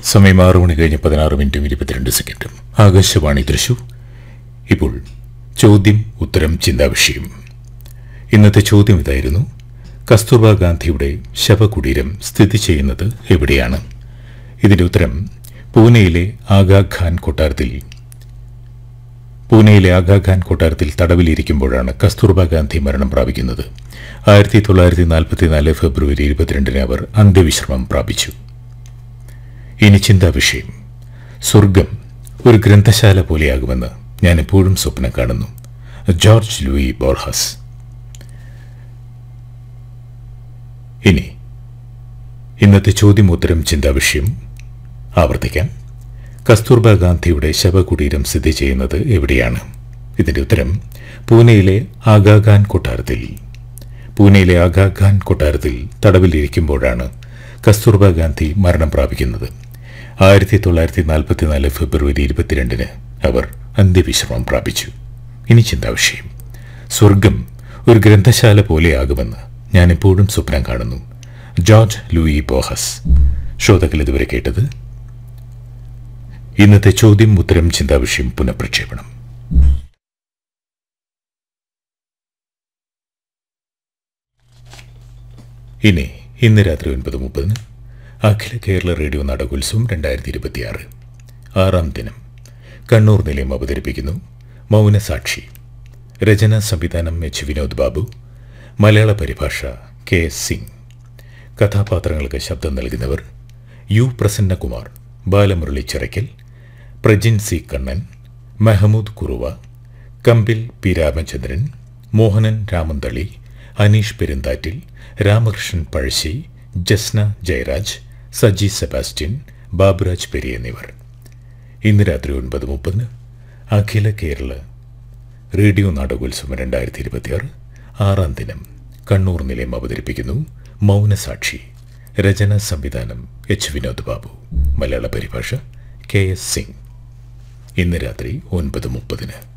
സമയം ആറു മണി കഴിഞ്ഞ് പതിനാറ് മിനിറ്റും ഇരുപത്തിരണ്ട് സെക്കൻഡും ആകാശവാണി തൃശൂർ ഇപ്പോൾ ചോദ്യം ഉത്തരം ചിന്താവിഷയം ഇന്നത്തെ ചോദ്യം ഇതായിരുന്നു കസ്തൂർബ ഗാന്ധിയുടെ ശവകുടീരം സ്ഥിതി ചെയ്യുന്നത് എവിടെയാണ് ഇതിന്റെ ഉത്തരം പൂനെയിലെ ആഗാഖാൻ കൊട്ടാരത്തിൽ പൂനെയിലെ ആഗാഖാൻ കൊട്ടാരത്തിൽ തടവിലിരിക്കുമ്പോഴാണ് കസ്തൂർബ ഗാന്ധി മരണം പ്രാപിക്കുന്നത് ആയിരത്തി തൊള്ളായിരത്തി നാൽപ്പത്തിനാല് ഫെബ്രുവരി ഇരുപത്തിരണ്ടിന് അവർ അന്ത്യവിശ്രമം പ്രാപിച്ചു ഇനി ചിന്താ വിഷയം സ്വർഗം ഒരു ഗ്രന്ഥശാല പോലെയാകുമെന്ന് ഞാൻ എപ്പോഴും സ്വപ്നം കാണുന്നു ജോർജ് ലൂയി ബോർഹസ് ഇനി ഇന്നത്തെ ചോദ്യം ഉത്തരം ചിന്താ വിഷയം ആവർത്തിക്കാം കസ്തൂർബ ഗാന്ധിയുടെ ശവകുടീരം സ്ഥിതി ചെയ്യുന്നത് എവിടെയാണ് ഇതിന്റെ ഉത്തരം പൂനെയിലെ ആഗാഖാൻ കൊട്ടാരത്തിൽ പൂനെയിലെ ആഗാഖാൻ കൊട്ടാരത്തിൽ തടവിലിരിക്കുമ്പോഴാണ് കസ്തൂർബ ഗാന്ധി മരണം പ്രാപിക്കുന്നത് ആയിരത്തി തൊള്ളായിരത്തി നാൽപ്പത്തിനാല് ഫെബ്രുവരി ഇരുപത്തിരണ്ടിന് അവർ അന്ത്യവിശ്രമം പ്രാപിച്ചു ഇനി ചിന്താവിഷയം സ്വർഗം ഒരു ഗ്രന്ഥശാല പോലെയാകുമെന്ന് ഞാൻ എപ്പോഴും സ്വപ്നം കാണുന്നു ജോർജ് ലൂയി ബോഹസ് ശ്രോതാക്കൾ ഇതുവരെ കേട്ടത് ഇന്നത്തെ ചോദ്യം ഉത്തരം ചിന്താവിഷയം പുനഃപ്രക്ഷേപണം ഇനി ഇന്ന് രാത്രി ഒൻപത് മുപ്പതിന് അഖില കേരള റേഡിയോ നാടകോത്സവം രണ്ടായിരത്തി ഇരുപത്തിയാറ് ആറാം ദിനം കണ്ണൂർ നിലയം അവതരിപ്പിക്കുന്നു മൗനസാക്ഷി രചന സംവിധാനം എച്ച് വിനോദ് ബാബു മലയാള പരിഭാഷ കെ എസ് സിംഗ് കഥാപാത്രങ്ങൾക്ക് ശബ്ദം നൽകുന്നവർ U Prasannakumar Balamurali Chirakkal Prajin C Kannan Mehmood Kuruva Kambil P Ramachandran Mohanan Ramanthali Aneesh Perunthattil Ramakrishnan Pazhassi Jasna Jayaraj Saji Sebastian Baburaj Peri എന്നിവർ ഇന്ന് രാത്രി ഒൻപത് മുപ്പതിന് അഖില കേരള റേഡിയോ നാടകോത്സവം രണ്ടായിരത്തി ഇരുപത്തിയാറ് ആറാം ദിനം കണ്ണൂർ നിലയം അവതരിപ്പിക്കുന്നു മൗനസാക്ഷി രചന സംവിധാനം എച്ച് വിനോദ് ബാബു മലയാള പരിഭാഷ കെ എസ് സിംഗ് ഇന്ന് രാത്രി ഒൻപത് മുപ്പതിന്